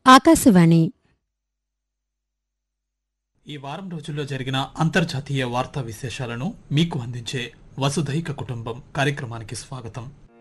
ఆకాశవాణి ఈ వారం రోజుల్లో జరిగిన అంతర్జాతీయ వార్తా విశేషాలను మీకు అందించే వసుధైక కుటుంబం కార్యక్రమానికి స్వాగతం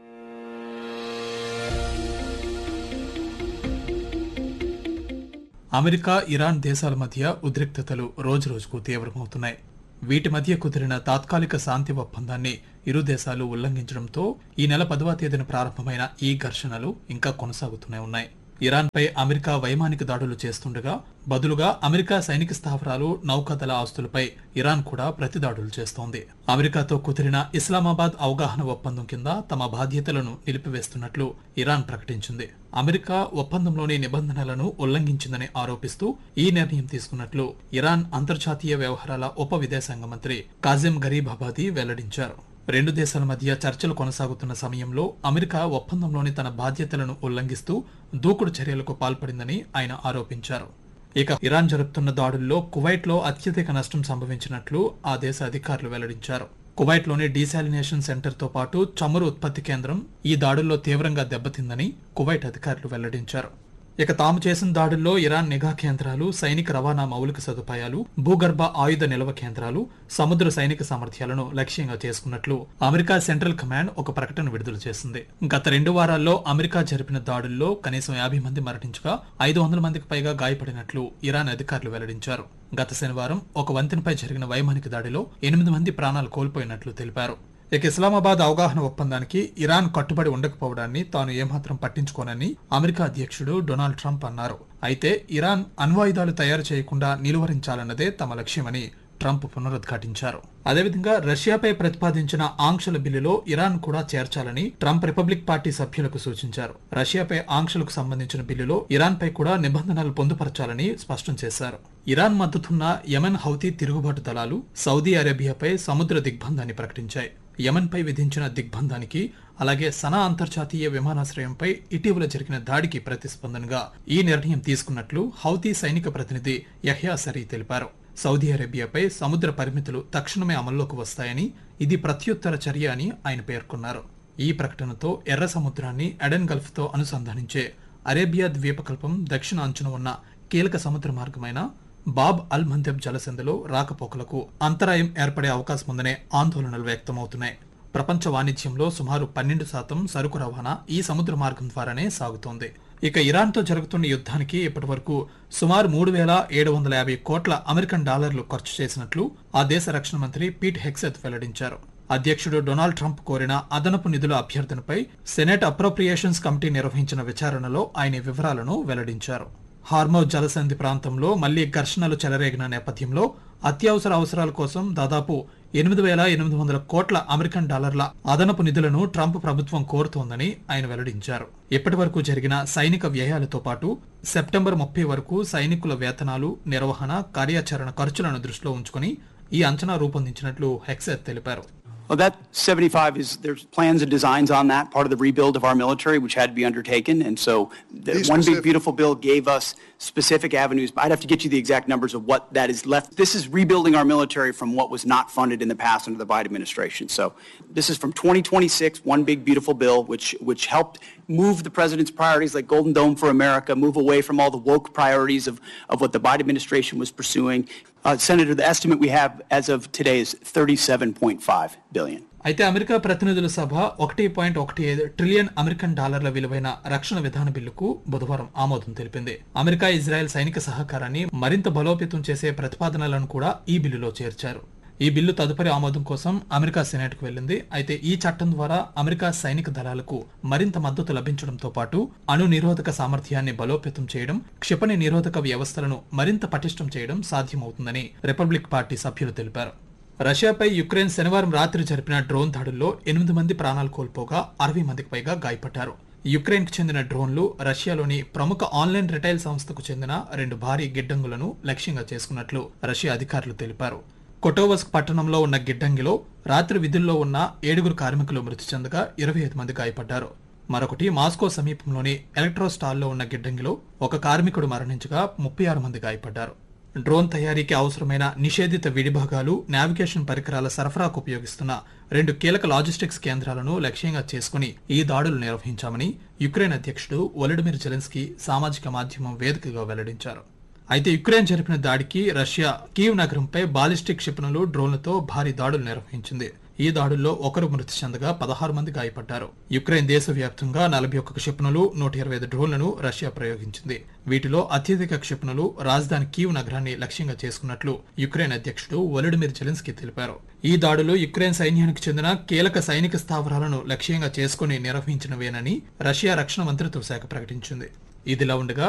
అమెరికా ఇరాన్ దేశాల మధ్య ఉద్రిక్తతలు రోజురోజుకు తీవ్రమవుతున్నాయి వీటి మధ్య కుదిరిన తాత్కాలిక శాంతి ఒప్పందాన్ని ఇరు దేశాలు ఉల్లంఘించడంతో ఈ నెల పదవ తేదీన ప్రారంభమైన ఈ ఘర్షణలు ఇంకా కొనసాగుతూనే ఉన్నాయి ఇరాన్పై అమెరికా వైమానిక దాడులు చేస్తుండగా బదులుగా అమెరికా సైనిక స్థావరాలు నౌకాదళ ఆస్తులపై ఇరాన్ కూడా ప్రతి దాడులు చేస్తోంది అమెరికాతో కుదిరిన ఇస్లామాబాద్ అవగాహన ఒప్పందం కింద తమ బాధ్యతలను నిలిపివేస్తున్నట్లు ఇరాన్ ప్రకటించింది అమెరికా ఒప్పందంలోని నిబంధనలను ఉల్లంఘించిందని ఆరోపిస్తూ ఈ నిర్ణయం తీసుకున్నట్లు ఇరాన్ అంతర్జాతీయ వ్యవహారాల ఉప విదేశాంగ మంత్రి కాజిం గరీబాబాదీ వెల్లడించారు రెండు దేశాల మధ్య చర్చలు కొనసాగుతున్న సమయంలో అమెరికా ఒప్పందంలోని తన బాధ్యతలను ఉల్లంఘిస్తూ దూకుడు చర్యలకు పాల్పడిందని ఆయన ఆరోపించారు ఇక ఇరాన్ జరుపుతున్న దాడుల్లో కువైట్లో అత్యధిక నష్టం సంభవించినట్లు ఆ దేశ అధికారులు వెల్లడించారు కువైట్లోని డీశాలినేషన్ సెంటర్తో పాటు చమురు ఉత్పత్తి కేంద్రం ఈ దాడుల్లో తీవ్రంగా దెబ్బతిందని కువైట్ అధికారులు వెల్లడించారు ఇక తాము చేసిన దాడుల్లో ఇరాన్ నిఘా కేంద్రాలు సైనిక రవాణా మౌలిక సదుపాయాలు భూగర్భ ఆయుధ నిల్వ కేంద్రాలు సముద్ర సైనిక సామర్థ్యాలను లక్ష్యంగా చేసుకున్నట్లు అమెరికా సెంట్రల్ కమాండ్ ఒక ప్రకటన విడుదల చేసింది గత రెండు వారాల్లో అమెరికా జరిపిన దాడుల్లో కనీసం యాభై మంది మరణించగా ఐదు వందల మందికి పైగా గాయపడినట్లు ఇరాన్ అధికారులు వెల్లడించారు గత శనివారం ఒక వంతెనపై జరిగిన వైమానిక దాడిలో ఎనిమిది మంది ప్రాణాలు కోల్పోయినట్లు తెలిపారు ఇక ఇస్లామాబాద్ అవగాహన ఒప్పందానికి ఇరాన్ కట్టుబడి ఉండకపోవడాన్ని తాను ఏమాత్రం పట్టించుకోనని అమెరికా అధ్యక్షుడు డొనాల్డ్ ట్రంప్ అన్నారు అయితే ఇరాన్ అణ్వాయుధాలు తయారు చేయకుండా నిలువరించాలన్నదే తమ లక్ష్యమని ట్రంప్ పునరుద్ఘాటించారు అదేవిధంగా రష్యాపై ప్రతిపాదించిన ఆంక్షల బిల్లులో ఇరాన్ కూడా చేర్చాలని ట్రంప్ రిపబ్లిక్ పార్టీ సభ్యులకు సూచించారు రష్యాపై ఆంక్షలకు సంబంధించిన బిల్లులో ఇరాన్ పై కూడా నిబంధనలు పొందుపరచాలని స్పష్టం చేశారు ఇరాన్ మద్దతున్న యెమెన్ హౌతీ తిరుగుబాటు దళాలు సౌదీ అరేబియాపై సముద్ర దిగ్బంధాన్ని ప్రకటించాయి యమన్పై విధించిన దిగ్బంధానికి అలాగే సనా అంతర్జాతీయ విమానాశ్రయంపై ఇటీవల జరిగిన దాడికి ప్రతిస్పందనగా ఈ నిర్ణయం తీసుకున్నట్లు హౌతీ సైనిక ప్రతినిధి యహ్యా సరీ తెలిపారు సౌదీ అరేబియాపై సముద్ర పరిమితులు తక్షణమే అమల్లోకి వస్తాయని ఇది ప్రత్యుత్తర చర్య అని ఆయన పేర్కొన్నారు ఈ ప్రకటనతో ఎర్ర సముద్రాన్ని ఎడెన్ గల్ఫ్తో అనుసంధానించే అరేబియా ద్వీపకల్పం దక్షిణ అంచున ఉన్న కీలక సముద్ర మార్గమైన బాబ్ అల్ మందెబ్ జలసంధిలో రాకపోకలకు అంతరాయం ఏర్పడే అవకాశం ఉందనే ఆందోళనలు వ్యక్తమవుతున్నాయి ప్రపంచ వాణిజ్యంలో సుమారు పన్నెండు శాతం సరుకు రవాణా ఈ సముద్ర మార్గం ద్వారానే సాగుతోంది ఇక ఇరాన్తో జరుగుతున్న యుద్ధానికి ఇప్పటి వరకు సుమారు మూడు వేల ఏడు వందల యాభై కోట్ల అమెరికన్ డాలర్లు ఖర్చు చేసినట్లు ఆ దేశ రక్షణ మంత్రి పీట్ హెక్సెత్ వెల్లడించారు అధ్యక్షుడు డొనాల్డ్ ట్రంప్ కోరిన అదనపు నిధుల అభ్యర్థనపై సెనెట్ అప్రోప్రియేషన్స్ కమిటీ నిర్వహించిన విచారణలో ఆయన ఈ వివరాలను వెల్లడించారు హార్మోజ్ జలసంధి ప్రాంతంలో మళ్లీ ఘర్షణలు చెలరేగిన నేపథ్యంలో అత్యవసర అవసరాల కోసం దాదాపు ఎనిమిది వేల ఎనిమిది వందల కోట్ల అమెరికన్ డాలర్ల అదనపు నిధులను ట్రంప్ ప్రభుత్వం కోరుతోందని ఆయన వెల్లడించారు ఇప్పటి వరకు జరిగిన సైనిక వ్యయాలతో పాటు సెప్టెంబర్ ముప్పై వరకు సైనికుల వేతనాలు నిర్వహణ కార్యాచరణ ఖర్చులను దృష్టిలో ఉంచుకుని ఈ అంచనా రూపొందించినట్లు హెక్సెత్ తెలిపారు Well, that 75 is, there's plans and designs on that, part of the rebuild of our military, which had to be undertaken. And so the Be one big specific. beautiful bill gave us specific avenues. I'd have to get you the exact numbers of what that is left. This is rebuilding our military from what was not funded in the past under the Biden administration. So this is from 2026, one big beautiful bill, which, which helped move the president's priorities like Golden Dome for America, move away from all the woke priorities of, of what the Biden administration was pursuing. Uh, Senator, the estimate we have as of today is 37.5 billion. అయితే America ప్రతినిధుల సభ ఒకటి point ఒకటి ఐదు trillion American డాలర్ల విలువైన రక్షణ విధాన బిల్లుకు బుధవారం ఆమోదం తెలిపింది అమెరికా ఇజ్రాయెల్ సైనిక సహకారాన్ని మరింత బలోపేతం చేసే ప్రతిపాదనలను కూడా ఈ బిల్లులో చేర్చారు ఈ బిల్లు తదుపరి ఆమోదం కోసం అమెరికా సెనేట్కు వెళ్లింది అయితే ఈ చట్టం ద్వారా అమెరికా సైనిక దళాలకు మరింత మద్దతు లభించడంతో పాటు అణు నిరోధక సామర్థ్యాన్ని బలోపేతం చేయడం క్షిపణి నిరోధక వ్యవస్థలను మరింత పటిష్టం చేయడం సాధ్యమవుతుందని రిపబ్లిక్ పార్టీ సభ్యులు తెలిపారు రష్యాపై యుక్రెయిన్ శనివారం రాత్రి జరిపిన డ్రోన్ దాడుల్లో ఎనిమిది మంది ప్రాణాలు కోల్పోగా అరవై మందికి పైగా గాయపడ్డారు యుక్రెయిన్ కు చెందిన డ్రోన్లు రష్యాలోని ప్రముఖ ఆన్లైన్ రిటైల్ సంస్థకు చెందిన రెండు భారీ గిడ్డంగులను లక్ష్యంగా చేసుకున్నట్లు రష్యా అధికారులు తెలిపారు కొటోవస్క్ పట్టణంలో ఉన్న గిడ్డంగిలో రాత్రి విధుల్లో ఉన్న ఏడుగురు కార్మికులు మృతి చెందగా ఇరవై ఐదు మంది గాయపడ్డారు మరొకటి మాస్కో సమీపంలోని ఎలక్ట్రో స్టాల్లో ఉన్న గిడ్డంగిలో ఒక కార్మికుడు మరణించగా ముప్పై ఆరు మంది గాయపడ్డారు డ్రోన్ తయారీకి అవసరమైన నిషేధిత విడిభాగాలు నావిగేషన్ పరికరాల సరఫరాకు ఉపయోగిస్తున్న రెండు కీలక లాజిస్టిక్స్ కేంద్రాలను లక్ష్యంగా చేసుకుని ఈ దాడులు నిర్వహించామని యుక్రెయిన్ అధ్యక్షుడు ఒలిడిమిర్ జెలెన్స్కీ సామాజిక మాధ్యమం వేదికగా వెల్లడించారు అయితే యుక్రెయిన్ జరిపిన దాడికి రష్యా కీవ్ నగరంపై బాలిస్టిక్ క్షిపణులు డ్రోన్లతో భారీ దాడులు నిర్వహించింది ఈ దాడుల్లో ఒకరు మృతి చెందగా పదహారు మంది గాయపడ్డారు యుక్రెయిన్ దేశవ్యాప్తంగా నలభై ఒక్క క్షిపణులు నూట ఇరవై ఐదు డ్రోన్లను రష్యా ప్రయోగించింది వీటిలో అత్యధిక క్షిపణులు రాజధాని కీవ్ నగరాన్ని లక్ష్యంగా చేసుకున్నట్లు యుక్రెయిన్ అధ్యక్షుడు వొలిడిమిర్ జెలెన్స్కీ తెలిపారు ఈ దాడులు యుక్రెయిన్ సైన్యానికి చెందిన కీలక సైనిక స్థావరాలను లక్ష్యంగా చేసుకుని నిర్వహించినవేనని రష్యా రక్షణ మంత్రిత్వ శాఖ ప్రకటించింది ఇదిలా ఉండగా